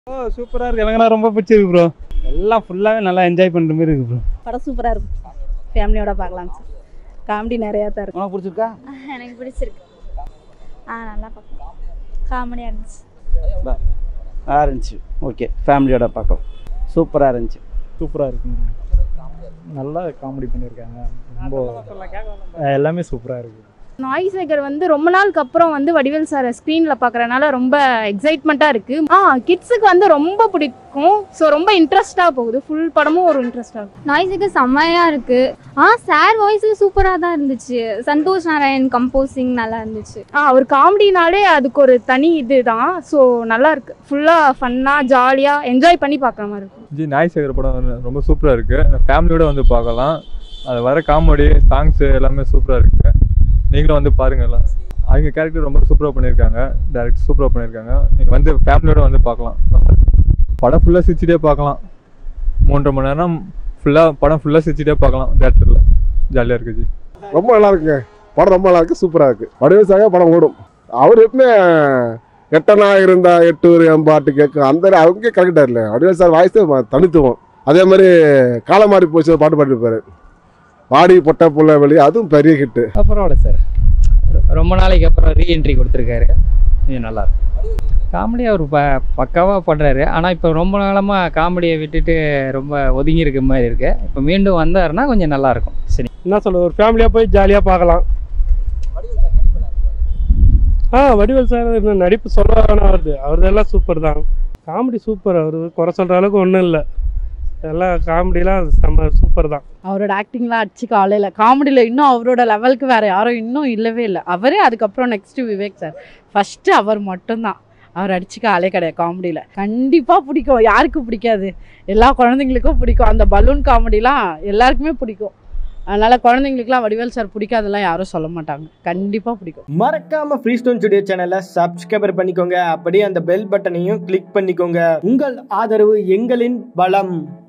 ஓ சூப்பராக இருக்கு எனக்கு ரொம்ப பிடிச்சிருக்கு ப்ரோ எல்லாம் ஃபுல்லாகவே நல்லா என்ஜாய் பண்ணுற மாதிரி இருக்கு ப்ரோ படம் சூப்பராக இருக்கும் ஃபேமிலியோட பார்க்கலாம் சார் காமெடி நிறையா தான் இருக்கும் உனக்கு பிடிச்சிருக்கா எனக்கு பிடிச்சிருக்கு ஆ நல்லா பார்க்கலாம் காமெடியாக இருந்துச்சு நல்லா இருந்துச்சு ஓகே ஃபேமிலியோட பார்க்கலாம் சூப்பராக இருந்துச்சு சூப்பராக இருக்குங்க நல்லா காமெடி பண்ணியிருக்காங்க ரொம்ப எல்லாமே சூப்பராக இருக்குது நாய்ஸ் மேக்கர் வந்து ரொம்ப நாளுக்கு அப்புறம் வந்து வடிவேல் சார் ஸ்க்ரீனில் பார்க்குறனால ரொம்ப எக்ஸைட்மெண்ட்டாக இருக்குது ஆ கிட்ஸுக்கு வந்து ரொம்ப பிடிக்கும் ஸோ ரொம்ப இன்ட்ரெஸ்ட்டாக போகுது ஃபுல் படமும் ஒரு இன்ட்ரெஸ்ட்டாக இருக்கும் நாய்ஸுக்கு செம்மையாக இருக்குது ஆ சார் வாய்ஸும் சூப்பராக தான் இருந்துச்சு சந்தோஷ் நாராயண் கம்போசிங் நல்லா இருந்துச்சு ஆ ஒரு காமெடினாலே அதுக்கு ஒரு தனி இது தான் ஸோ நல்லா இருக்கு ஃபுல்லாக ஃபன்னாக ஜாலியாக என்ஜாய் பண்ணி பார்க்குற மாதிரி இருக்கும் ஜி நாய் சேகர் படம் வந்து ரொம்ப சூப்பராக இருக்குது ஃபேமிலியோட வந்து பார்க்கலாம் அது வர காமெடி சாங்ஸு எல்லாமே சூப்பராக இருக்குது நீங்களும் வந்து பாருங்க எல்லாம் அவங்க கேரக்டர் ரொம்ப சூப்பராக பண்ணியிருக்காங்க டேரக்டர் சூப்பராக பண்ணியிருக்காங்க நீங்கள் வந்து ஃபேமிலியோட வந்து பார்க்கலாம் படம் ஃபுல்லாக சிரிச்சிட்டே பார்க்கலாம் மூன்றரை மணி நேரம் ஃபுல்லாக படம் ஃபுல்லாக சிரிச்சிட்டே பார்க்கலாம் தேட்டரில் ஜாலியாக இருக்குது ஜி ரொம்ப நல்லா இருக்குங்க படம் ரொம்ப நல்லா இருக்கு சூப்பராக இருக்கு வடிவசாக படம் ஓடும் அவர் எப்பவுமே எட்டனா இருந்தா எட்டூர் எம்பாட்டு கேட்கும் அந்த அவங்க கரெக்டாக இல்லை வடிவேல் சார் வாய்ஸ் தனித்துவம் அதே மாதிரி காலம் மாறி போச்சு ஒரு பாட்டு பாடிருப்பாரு வாடி பொட்ட புள்ள வெளி அதுவும் பெரிய ஹிட்டு பரவாயில்ல சார் ரொம்ப நாளைக்கு அப்புறம் ரீஎன்ட்ரி கொடுத்துருக்காரு இது நல்லா இருக்கு காமெடி அவர் ப பக்காவாக பண்ணுறாரு ஆனால் இப்போ ரொம்ப நாளமாக காமெடியை விட்டுட்டு ரொம்ப ஒதுங்கி இருக்க மாதிரி இருக்கு இப்போ மீண்டும் வந்தாருன்னா கொஞ்சம் நல்லா இருக்கும் சரி என்ன சொல்ல ஒரு ஃபேமிலியாக போய் ஜாலியாக பார்க்கலாம் ஆ வடிவேல் சார் இந்த நடிப்பு சொல்ல வேணாம் வருது அவரதெல்லாம் சூப்பர் தான் காமெடி சூப்பர் அவர் குறை சொல்கிற அளவுக்கு ஒன்றும் இல்லை எல்லாம் காமெடிலாம் செம்ம சூப்பர் தான் அவரோட ஆக்டிங்லாம் அடிச்சுக்க ஆளே இல்லை காமெடியில் இன்னும் அவரோட லெவலுக்கு வேறு யாரும் இன்னும் இல்லவே இல்லை அவரே அதுக்கப்புறம் நெக்ஸ்ட்டு விவேக் சார் ஃபஸ்ட்டு அவர் மட்டும்தான் அவர் அடிச்சுக்க ஆளே கிடையாது காமெடியில் கண்டிப்பாக பிடிக்கும் யாருக்கு பிடிக்காது எல்லா குழந்தைங்களுக்கும் பிடிக்கும் அந்த பலூன் காமெடிலாம் எல்லாருக்குமே பிடிக்கும் அதனால் குழந்தைங்களுக்குலாம் வடிவேல் சார் பிடிக்காதெல்லாம் யாரும் சொல்ல மாட்டாங்க கண்டிப்பாக பிடிக்கும் மறக்காம ஃப்ரீ ஸ்டோன் ஸ்டுடியோ சேனலை சப்ஸ்கிரைபர் பண்ணிக்கோங்க அப்படியே அந்த பெல் பட்டனையும் கிளிக் பண்ணிக்கோங்க உங்கள் ஆதரவு எங்களின் பலம்